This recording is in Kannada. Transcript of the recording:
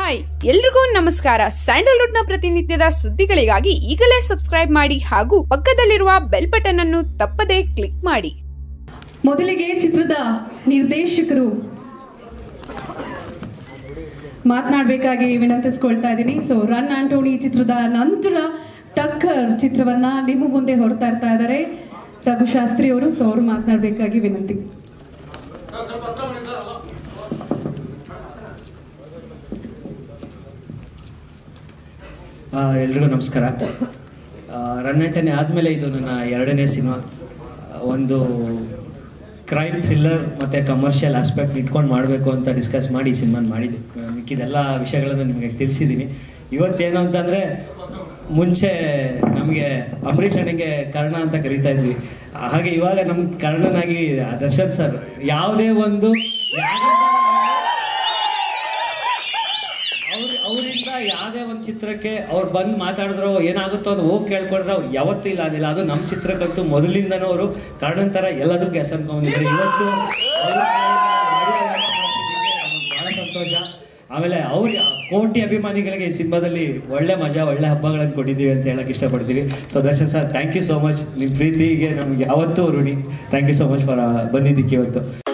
ಹಾಯ್ ಎಲ್ರಿಗೂ ನಮಸ್ಕಾರ ಸ್ಯಾಂಡಲ್ವುಡ್ ನ ಪ್ರತಿನಿತ್ಯದ ಸುದ್ದಿಗಳಿಗಾಗಿ ಈಗಲೇ ಸಬ್ಸ್ಕ್ರೈಬ್ ಮಾಡಿ ಹಾಗೂ ಪಕ್ಕದಲ್ಲಿರುವ ಬೆಲ್ ಬಟನ್ ಅನ್ನು ತಪ್ಪದೇ ಕ್ಲಿಕ್ ಮಾಡಿ ಮೊದಲಿಗೆ ಚಿತ್ರದ ನಿರ್ದೇಶಕರು ಮಾತನಾಡಬೇಕಾಗಿ ವಿನಂತಿಸ್ಕೊಳ್ತಾ ಇದ್ದೀನಿ ಸೊ ರನ್ ಆಂಟೋನಿ ಚಿತ್ರದ ನಂತರ ಟಕ್ಕರ್ ಚಿತ್ರವನ್ನ ನಿಮ್ಮ ಮುಂದೆ ಹೊರತಾ ಇರ್ತಾ ಇದ್ದಾರೆ ರಘುಶಾಸ್ತ್ರಿ ಅವರು ಸೊ ಅವರು ಮಾತನಾಡಬೇಕಾಗಿ ವಿನಂತಿ ಆ, ಎಲ್ರಿಗೂ ನಮಸ್ಕಾರ ರನ್ನಂಟನೆ ಆದಮೇಲೆ ಇದು ನನ್ನ ಎರಡನೇ ಸಿನಿಮಾ ಒಂದು ಕ್ರೈಮ್ ಥ್ರಿಲ್ಲರ್ ಮತ್ತು ಕಮರ್ಷಿಯಲ್ ಆಸ್ಪೆಕ್ಟ್ ಇಟ್ಕೊಂಡು ಮಾಡಬೇಕು ಅಂತ ಡಿಸ್ಕಸ್ ಮಾಡಿ ಈ ಸಿನಿಮಾನ ಮಾಡಿದ್ದೆ ಆ, ಮಿಕ್ಕಿದೆಲ್ಲ ವಿಷಯಗಳನ್ನು ನಿಮಗೆ ತಿಳಿಸಿದ್ದೀನಿ ಇವತ್ತೇನು ಅಂತಂದರೆ ಮುಂಚೆ ನಮಗೆ ಅಂಬರೀಷ್ ಅಣ್ಣಗೆ ಕರ್ಣ ಅಂತ ಕರಿತಾ ಇದ್ವಿ ಹಾಗೆ ಇವಾಗ ನಮ್ಗೆ ಕರ್ಣನಾಗಿ ದರ್ಶನ್ ಸರ್ ಯಾವುದೇ ಒಂದು ಅವ್ರ ಅವರಿಂದ ಯಾವುದೇ ಒಂದು ಚಿತ್ರಕ್ಕೆ ಅವ್ರು ಬಂದು ಮಾತಾಡಿದ್ರು ಏನಾಗುತ್ತೋ ಅದು ಹೋಗಿ ಕೇಳ್ಕೊಂಡ್ರೆ ಅವ್ರು ಯಾವತ್ತೂ ಇಲ್ಲ ಅದಿಲ್ಲ ಅದು ನಮ್ಮ ಚಿತ್ರಕ್ಕಂತೂ ಮೊದಲಿಂದನೂ ಅವರು ಕಾರಣನ್ ಥರ ಎಲ್ಲದಕ್ಕೂ ಹೆಸರ್ಕೊಂಡಿದ್ದಾರೆ ಇವತ್ತು ಅವ್ರು ಬಹಳ ಸಂತೋಷ ಆಮೇಲೆ ಅವ್ರ ಕೋಟಿ ಅಭಿಮಾನಿಗಳಿಗೆ ಈ ಸಿನಿಮಾದಲ್ಲಿ ಒಳ್ಳೆ ಮಜಾ ಒಳ್ಳೆ ಹಬ್ಬಗಳನ್ನು ಕೊಟ್ಟಿದ್ದೀವಿ ಅಂತ ಹೇಳಕ್ ಇಷ್ಟಪಡ್ತೀವಿ so Darshan sir thank you so much ನಿಮ್ಮ ಪ್ರೀತಿಗೆ ನಮ್ಗೆ ಯಾವತ್ತೂ ಋಣಿ thank you so much for ಬಂದಿದ್ದಕ್ಕೆ ಇವತ್ತು